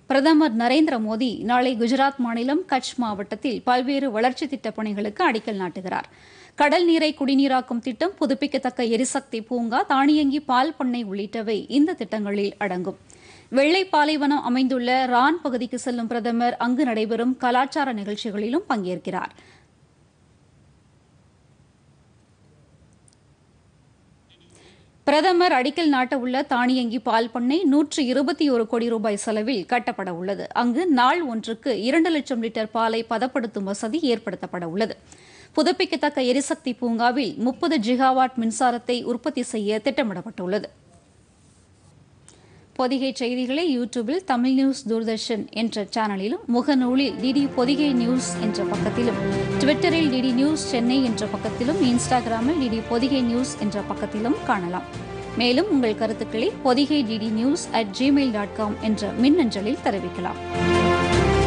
பிரதமர் நரேந்திர மோடி நாளை குஜராத் மாநிலம் கட்ச் மாவட்டத்தில் பல்வேறு வளர்ச்சித் திட்டப் பணிகளுக்கு அடிக்கல் நாட்டுகிறார் கடல் நீரை குடிநீராக்கும் திட்டம் புதுப்பிக்கத்தக்க எரிசக்தி பூங்கா தானியங்கி பால் பண்ணை உள்ளிட்டவை இந்த திட்டங்களில் அடங்கும் வெள்ளை பாலைவனம் அமைந்துள்ள ரான் பகுதிக்கு செல்லும் பிரதமர் அங்கு நடைபெறும் கலாச்சார நிகழ்ச்சிகளிலும் பங்கேற்கிறார் பிரதமர் அடிக்கல் நாட்ட உள்ள தானியங்கி பால் பண்ணை நூற்று இருபத்தி ஒரு கோடி ரூபாய் செலவில் கட்டப்பட உள்ளது அங்கு நாள் ஒன்றுக்கு இரண்டு லட்சம் லிட்டர் பாலை பதப்படுத்தும் வசதி ஏற்படுத்தப்பட உள்ளது புதுப்பிக்கத்தக்க எரிசக்தி பூங்காவில் முப்பது ஜிகாவாட் மின்சாரத்தை உற்பத்தி செய்ய திட்டமிடப்பட்டுள்ளது பொதிகை செய்திகளை யூடியூபில் தமிழ் நியூஸ் தூர்தர்ஷன் என்ற சேனலிலும் முகநூலில் டிடி பொதிகை நியூஸ் என்ற பக்கத்திலும் ட்விட்டரில் டிடி நியூஸ் சென்னை என்ற பக்கத்திலும் இன்ஸ்டாகிராமில் டிடி பொதிகை நியூஸ் என்ற பக்கத்திலும் காணலாம் மேலும் உங்கள் கருத்துக்களை Podhigai DD news at Gmail dot com என்ற மின்னஞ்சலில் தெரிவிக்கலாம்